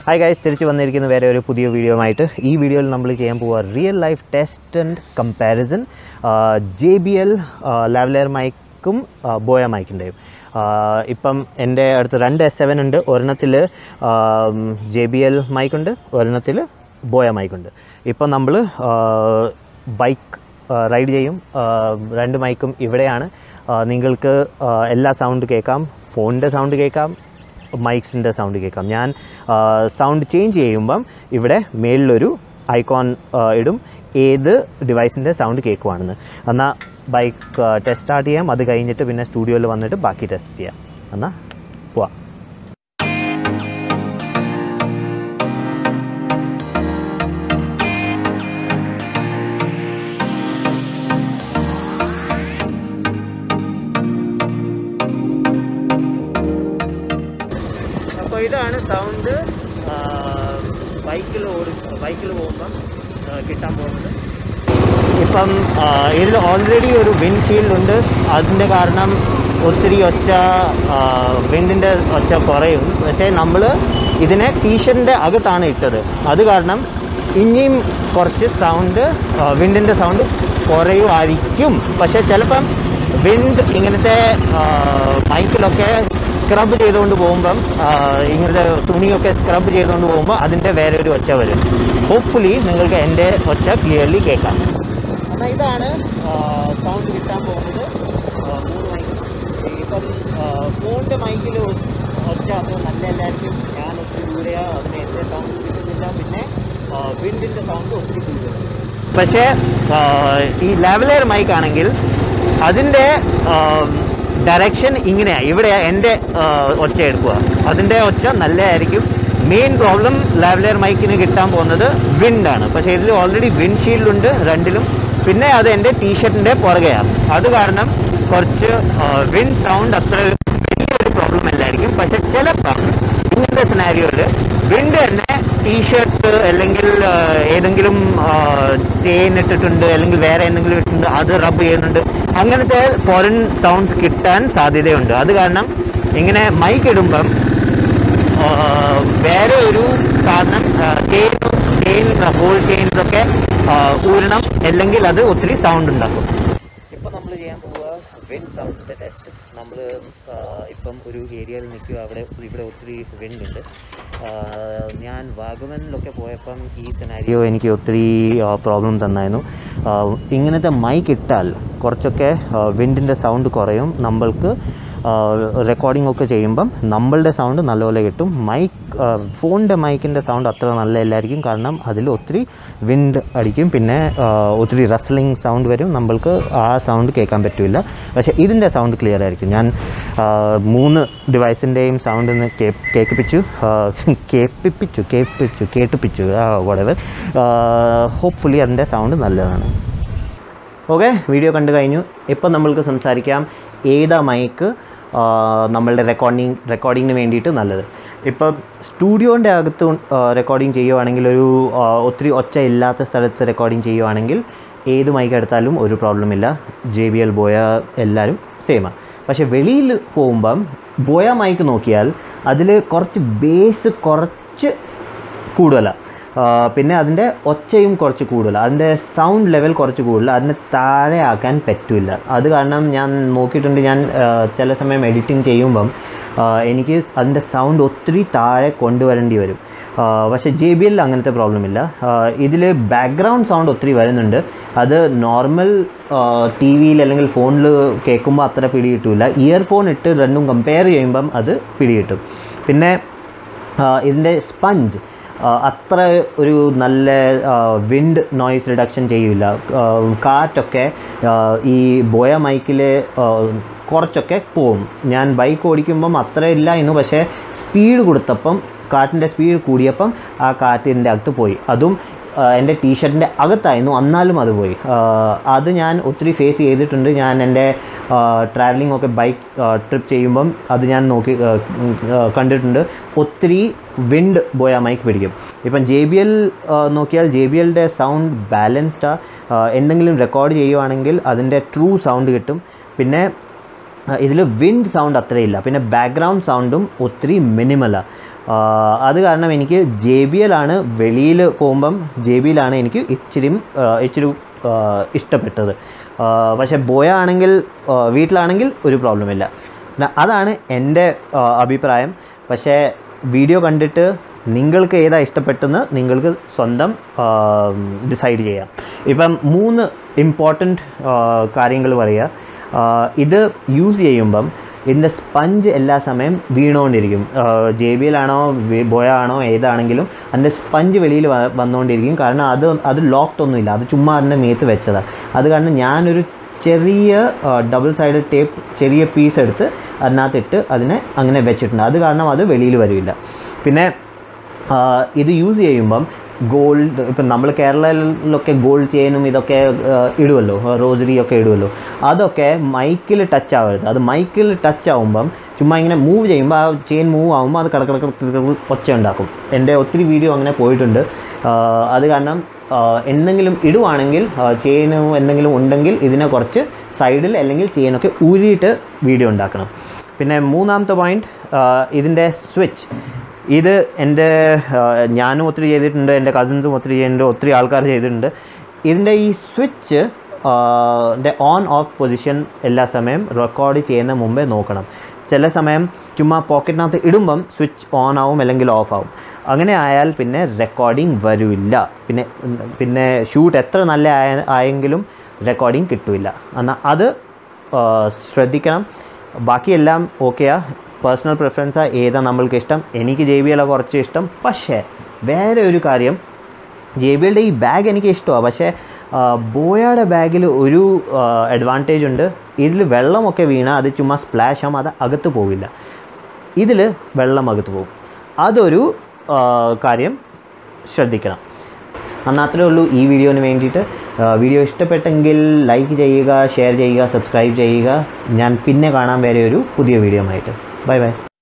hi guys തിരിച്ചു വന്നിരിക്കുന്ന വേറെ ഒരു പുതിയ വീഡിയോ ആയിട്ട് ഈ വീഡിയോയിൽ നമ്മൾ ചെയ്യാൻ പോവുക real life test and comparison J B L lavalier മൈക്കും ബോയ മൈക്കിൻ്റെയും ഇപ്പം എൻ്റെ അടുത്ത് രണ്ട് എസ് സെവൻ ഉണ്ട് ഒരെണ്ണത്തിൽ ജെ ബി എൽ മൈക്കുണ്ട് ഒരെണ്ണത്തിൽ ബോയ മൈക്കുണ്ട് ഇപ്പം നമ്മൾ ബൈക്ക് റൈഡ് ചെയ്യും ആ, രണ്ട് മൈക്കും ഇവിടെയാണ് ആ, നിങ്ങൾക്ക് ആ, എല്ലാ സൗണ്ട് കേൾക്കാം ഫോണിൻ്റെ സൗണ്ട് കേൾക്കാം മൈക്സിൻ്റെ സൗണ്ട് കേൾക്കാം ഞാൻ സൗണ്ട് ചേഞ്ച് ചെയ്യുമ്പം ഇവിടെ മേളിലൊരു ഐക്കോൺ ഇടും ഏത് ഡിവൈസിൻ്റെ സൗണ്ട് കേൾക്കുവാണെന്ന് എന്നാൽ ബൈക്ക് ടെസ്റ്റ് സ്റ്റാർട്ട് ചെയ്യാം അത് കഴിഞ്ഞിട്ട് പിന്നെ സ്റ്റുഡിയോയിൽ വന്നിട്ട് ബാക്കി ടെസ്റ്റ് ചെയ്യാം എന്നാൽ പോവാം അപ്പോൾ ഇതാണ് സൗണ്ട് ബൈക്കിൽ ഓടി ബൈക്കിൽ പോകുമ്പം കിട്ടാൻ പോകുന്നത് ഇപ്പം ഇതിൽ ഓൾറെഡി ഒരു വിൻഡ് ഷീൽഡ് ഉണ്ട് അതിൻ്റെ കാരണം ഒത്തിരി ഒച്ച വിൻഡിൻ്റെ ഒച്ച കുറയും പക്ഷേ നമ്മൾ ഇതിനെ ടീഷർട്ടിൻ്റെ അകത്താണ് ഇട്ടത് അത് കാരണം ഇനിയും കുറച്ച് സൗണ്ട് വിൻഡിൻ്റെ സൗണ്ട് കുറയുമായിരിക്കും പക്ഷേ ചിലപ്പം വിൻഡ് ഇങ്ങനത്തെ മൈക്കിലൊക്കെ സ്ക്രബ് ചെയ്തുകൊണ്ട് പോകുമ്പം ആ, ഇങ്ങനത്തെ തുണിയൊക്കെ സ്ക്രബ് ചെയ്തുകൊണ്ട് പോകുമ്പോൾ അതിൻ്റെ വേറെ ഒരു ഒച്ച വരും ഹോപ്പ്ഫുള്ളി നിങ്ങൾക്ക് എൻ്റെ ഒച്ച ക്ലിയർലി കേൾക്കാം എന്നാൽ ഇതാണ് സൗണ്ട് കിട്ടാൻ പോകുന്നത് ആ, മൂന്ന് മൈക്ക് ഇപ്പം ഫോണിൻ്റെ മൈക്കിൽ ഒച്ച അത് നല്ല എല്ലാവർക്കും ഞാൻ ഒത്തിരി ദൂരെയാ അതിന് എൻ്റെ സൗണ്ട് കിട്ടുന്നില്ല പിന്നെ വിൻഡിൻ്റെ സൗണ്ട് ഒത്തിരി കൂടുതൽ പക്ഷേ ആ, ഈ ലെവലെയർ മൈക്ക് ആണെങ്കിൽ അതിൻ്റെ ഡയറക്ഷൻ ഇങ്ങനെയാണ് ഇവിടെ എൻ്റെ ഒച്ച എടുക്കുക അതിൻ്റെ ഒച്ച നല്ലതായിരിക്കും മെയിൻ പ്രോബ്ലം ലാവലെയർ മൈക്കിന് കിട്ടാൻ പോകുന്നത് വിൻഡാണ് പക്ഷേ ഇതിൽ ഓൾറെഡി വിൻഡ് ഷീൽഡ് ഉണ്ട് രണ്ടിലും പിന്നെ അത് എൻ്റെ ടീഷർട്ടിൻ്റെ പുറകെയാണ് അത് കാരണം കുറച്ച് വിൻഡ് സൗണ്ട് അത്ര വലിയൊരു പ്രോബ്ലം അല്ലായിരിക്കും പക്ഷെ ചിലപ്പം ഇങ്ങനത്തെ സിനാരിയോയിൽ വിൻഡ് തന്നെ ടീഷർട്ട് അല്ലെങ്കിൽ ആ, ഏതെങ്കിലും ചെയിൻ ഇട്ടിട്ടുണ്ട് അല്ലെങ്കിൽ വേറെ എന്തെങ്കിലും ഇട്ടിട്ടുണ്ട് അത് റബ്ബ് ചെയ്യുന്നുണ്ട് അങ്ങനത്തെ ഫോറിൻ സൗണ്ട്സ് കിട്ടാൻ സാധ്യതയുണ്ട് അത് കാരണം ഇങ്ങനെ മൈക്ക് ഇടുമ്പം ആ, വേറെ ഒരു സാധനം ചെയിൻ ചെയിൻ ഹോൾ ചെയിൻസ് ഒക്കെ ആ, ഊരണം അല്ലെങ്കിൽ അത് ഒത്തിരി സൗണ്ട് ഉണ്ടാക്കും ഇപ്പം നമ്മൾ ചെയ്യാൻ പോവുക വിൻഡ് സൗണ്ടിൻ്റെ ടെസ്റ്റ് നമ്മൾ ഇപ്പം ഒരു ഏരിയയിൽ നിൽക്കുക അവിടെ ഇവിടെ ഒത്തിരി വിൻഡ് ഉണ്ട് ആ, ഞാൻ വാഗമനിലൊക്കെ പോയപ്പം ഈ സിനാരിയോ എനിക്ക് ഒത്തിരി പ്രോബ്ലം തന്നായിരുന്നു ആ, ഇങ്ങനത്തെ മൈക്ക് ഇട്ടാൽ കുറച്ചൊക്കെ വിൻഡിൻ്റെ സൗണ്ട് കുറയും നമ്മൾക്ക് റെക്കോർഡിംഗ് ഒക്കെ ചെയ്യുമ്പം നമ്മളുടെ സൗണ്ട് നല്ലപോലെ കിട്ടും മൈക്ക് ഫോണിൻ്റെ മൈക്കിൻ്റെ സൗണ്ട് അത്ര നല്ലതല്ലായിരിക്കും കാരണം അതിൽ ഒത്തിരി വിൻഡ് അടിക്കും പിന്നെ ആ, ഒത്തിരി റസ്ലിംഗ് സൗണ്ട് വരും നമ്മൾക്ക് ആ സൗണ്ട് കേൾക്കാൻ പറ്റില്ല പക്ഷേ ഇതിൻ്റെ സൗണ്ട് ക്ലിയർ ആയിരിക്കും ഞാൻ ആ, മൂന്ന് ഡിവൈസിൻ്റെയും സൗണ്ട് ഒന്ന് കേ കേൾപ്പിച്ചു ആ, കേൾപ്പിപ്പിച്ചു കേൾപ്പിച്ചു കേട്ടിപ്പിച്ചു വടവർ ഹോപ്പ്ഫുള്ളി അതിൻ്റെ സൗണ്ട് നല്ലതാണ് ഓക്കെ വീഡിയോ കണ്ടു കഴിഞ്ഞു ഇപ്പം നമ്മൾക്ക് സംസാരിക്കാം ഏതാ മൈക്ക് നമ്മളുടെ റെക്കോർഡിങ് റെക്കോർഡിങ്ങിന് വേണ്ടിയിട്ട് നല്ലത് ഇപ്പം സ്റ്റുഡിയോൻ്റെ അകത്ത് റെക്കോർഡിങ് ചെയ്യുവാണെങ്കിൽ ഒരു ആ, ഒത്തിരി ഒച്ച ഇല്ലാത്ത സ്ഥലത്ത് റെക്കോർഡിങ് ചെയ്യുവാണെങ്കിൽ ഏത് മൈക്ക് എടുത്താലും ഒരു പ്രോബ്ലം ഇല്ല ജെ ബി എൽ ബോയ എല്ലാവരും സെയിമാണ് പക്ഷേ വെളിയിൽ പോകുമ്പം ബോയ മൈക്ക് നോക്കിയാൽ അതിൽ കുറച്ച് ബേസ് കുറച്ച് കൂടുതലാണ് പിന്നെ അതിൻ്റെ ഒച്ചയും കുറച്ച് കൂടുതലാണ് അതിൻ്റെ സൗണ്ട് ലെവൽ കുറച്ച് കൂടുതൽ അതിനെ താഴെ ആക്കാൻ പറ്റില്ല അത് കാരണം ഞാൻ നോക്കിയിട്ടുണ്ട് ഞാൻ ആ, ചില സമയം എഡിറ്റിംഗ് ചെയ്യുമ്പം ആ, എനിക്ക് അതിൻ്റെ സൗണ്ട് ഒത്തിരി താഴെ കൊണ്ടുവരേണ്ടി വരും ആ, പക്ഷേ ജെ ബി എല്ലിൽ അങ്ങനത്തെ പ്രോബ്ലം ഇല്ല ഇതിൽ ബാക്ക്ഗ്രൗണ്ട് സൗണ്ട് ഒത്തിരി വരുന്നുണ്ട് അത് നോർമൽ ടി വിയിൽ അല്ലെങ്കിൽ ഫോണിൽ കേൾക്കുമ്പോൾ അത്ര പിടി കിട്ടില്ല ഇയർഫോൺ ഇട്ട് രണ്ടും കമ്പയർ ചെയ്യുമ്പം അത് പിടി കിട്ടും പിന്നെ ആ, ഇതിൻ്റെ സ്പഞ്ച് ആ, അത്ര ഒരു നല്ല വിൻഡ് നോയ്സ് റിഡക്ഷൻ ചെയ്യില്ല ആ, കാറ്റൊക്കെ ആ, ഈ ബോയ മൈക്കിൽ കുറച്ചൊക്കെ പോവും ഞാൻ ബൈക്ക് ഓടിക്കുമ്പം അത്ര ഇല്ലായിരുന്നു പക്ഷേ സ്പീഡ് കൊടുത്തപ്പം കാറ്റിൻ്റെ സ്പീഡ് കൂടിയപ്പം ആ കാറ്റിൻ്റെ അകത്ത് പോയി അതും ആ, എൻ്റെ ടീഷർട്ടിൻ്റെ അകത്തായിരുന്നു എന്നാലും അത് പോയി ആ, അത് ഞാൻ ഒത്തിരി ഫേസ് ചെയ്തിട്ടുണ്ട് ഞാൻ എൻ്റെ ട്രാവലിംഗ് ഒക്കെ ബൈക്ക് ട്രിപ്പ് ചെയ്യുമ്പം അത് ഞാൻ നോക്കി ആ, ഉം, ആ, കണ്ടിട്ടുണ്ട് ഒത്തിരി വിൻഡ് പോയ മൈക്ക് പിടിക്കും ഇപ്പം ജെ ബി എൽ നോക്കിയാൽ ജെ ബി എല്ലിൻ്റെ സൗണ്ട് ബാലൻസ്ഡാ എന്തെങ്കിലും റെക്കോർഡ് ചെയ്യുവാണെങ്കിൽ അതിൻ്റെ ട്രൂ സൗണ്ട് കിട്ടും പിന്നെ ഇതിൽ വിൻഡ് സൗണ്ട് അത്രയില്ല പിന്നെ ബാക്ക്ഗ്രൗണ്ട് സൗണ്ടും ഒത്തിരി മിനിമലാണ് ആ, അത് കാരണം എനിക്ക് ജെ ബി എല്ലാണ് വെളിയിൽ പോകുമ്പം ജെ ബി എല്ലാണ് എനിക്ക് ഇച്ചിരി ഇച്ചിരി ആ, ഇഷ്ടപ്പെട്ടത് ആ, പക്ഷേ ബോയ ആണെങ്കിൽ ആ, വീട്ടിലാണെങ്കിൽ ഒരു പ്രോബ്ലമില്ല ന- അതാണ് എൻ്റെ ആ, അഭിപ്രായം പക്ഷേ വീഡിയോ കണ്ടിട്ട് നിങ്ങൾക്ക് ഏതാ ഇഷ്ടപ്പെട്ടെന്ന് നിങ്ങൾക്ക് സ്വന്തം ഡിസൈഡ് ചെയ്യാം ഇപ്പം മൂന്ന് ഇമ്പോർട്ടൻറ്റ് കാര്യങ്ങൾ പറയുക ആ, ഇത് യൂസ് ചെയ്യുമ്പം ഇതിൻ്റെ സ്പഞ്ച് എല്ലാ സമയം വീണുകൊണ്ടിരിക്കും ജെ ബി എല്ലാണോ ബോയ ആണോ ഏതാണെങ്കിലും അതിൻ്റെ സ്പഞ്ച് വെളിയിൽ വ- വന്നുകൊണ്ടിരിക്കും കാരണം അത് അത് ലോക്ക്ഡ് ഒന്നുമില്ല അത് ചുമ്മാ അതിൻ്റെ മേത്ത് വെച്ചതാണ് അത് കാരണം ഞാനൊരു ചെറിയ ഡബിൾ സൈഡ് ടേപ്പ് ചെറിയ പീസ് എടുത്ത് അതിനകത്തിട്ട് അതിനെ അങ്ങനെ വെച്ചിട്ടുണ്ട് അത് കാരണം അത് വെളിയിൽ വരില്ല പിന്നെ ആ, ഇത് യൂസ് ചെയ്യുമ്പം ഗോൾഡ് ഇപ്പം നമ്മൾ കേരളയിലൊക്കെ ഗോൾഡ് ചെയിനും ഇതൊക്കെ ആ, ഇടുമല്ലോ റോസറി ഒക്കെ ഇടുമല്ലോ അതൊക്കെ മൈക്കിൽ ടച്ച് ആവരുത് അത് മൈക്കിൽ ടച്ച് ആവുമ്പം ചുമ്മാ ഇങ്ങനെ മൂവ് ചെയ്യുമ്പോൾ ആ ചെയിൻ മൂവ് ആകുമ്പോൾ അത് കടക്കിടക്ക് ഒച്ച ഉണ്ടാക്കും എൻ്റെ ഒത്തിരി വീഡിയോ അങ്ങനെ പോയിട്ടുണ്ട് ആ, അത് കാരണം ആ, എന്തെങ്കിലും ഇടുവാണെങ്കിൽ ചെയിനോ എന്തെങ്കിലും ഉണ്ടെങ്കിൽ ഇതിനെ കുറച്ച് സൈഡിൽ അല്ലെങ്കിൽ ചെയിനൊക്കെ ഊരിയിട്ട് വീഡിയോ ഉണ്ടാക്കണം പിന്നെ മൂന്നാമത്തെ പോയിൻറ്റ് ഇതിൻ്റെ സ്വിച്ച് ഇത് എൻ്റെ ആ, ഞാനും ഒത്തിരി ചെയ്തിട്ടുണ്ട് എൻ്റെ കസിൻസും ഒത്തിരി ചെയ്തിട്ടുണ്ട് ഒത്തിരി ആൾക്കാർ ചെയ്തിട്ടുണ്ട് ഇതിൻ്റെ ഈ സ്വിച്ച് ൻ്റെ ഓൺ ഓഫ് പൊസിഷൻ എല്ലാ സമയം റെക്കോർഡ് ചെയ്യുന്ന മുമ്പേ നോക്കണം ചില സമയം ചുമ്മാ പോക്കറ്റിനകത്ത് ഇടുമ്പം സ്വിച്ച് ഓൺ ആവും അല്ലെങ്കിൽ ഓഫ് ആവും അങ്ങനെ ആയാൽ പിന്നെ റെക്കോർഡിംഗ് വരില്ല പിന്നെ പിന്നെ ഷൂട്ട് എത്ര നല്ല ആയ ആയെങ്കിലും റെക്കോർഡിംഗ് കിട്ടില്ല എന്നാൽ അത് ആ, ശ്രദ്ധിക്കണം ബാക്കിയെല്ലാം ഓക്കെയാ പേഴ്സണൽ പ്രിഫറൻസാണ് ഏതാ നമ്മൾക്ക് ഇഷ്ടം എനിക്ക് ജെ ബി എല്ലാം കുറച്ച് ഇഷ്ടം പക്ഷേ വേറെ ഒരു കാര്യം ജെ ബി എല്ലുടെ ഈ ബാഗ് എനിക്ക് ഇഷ്ടമാണ് പക്ഷേ ആ, ബോയയുടെ ബാഗിൽ ഒരു അഡ്വാൻറ്റേജ് ഉണ്ട് ഇതിൽ വെള്ളമൊക്കെ വീണാൽ അത് ചുമ്മാ സ്പ്ലാഷ് ആകും അത് അകത്ത് പോവില്ല ഇതിൽ വെള്ളം അകത്ത് പോകും അതൊരു ആ, കാര്യം ശ്രദ്ധിക്കണം എന്നാൽ അത്രേ ഉള്ളൂ ഈ വീഡിയോന് വേണ്ടിയിട്ട് ആ, വീഡിയോ ഇഷ്ടപ്പെട്ടെങ്കിൽ ലൈക്ക് ചെയ്യുക ഷെയർ ചെയ്യുക സബ്സ്ക്രൈബ് ചെയ്യുക ഞാൻ പിന്നെ കാണാൻ വേറെ ഒരു പുതിയ വീഡിയോ ആയിട്ട് ബൈ ബൈ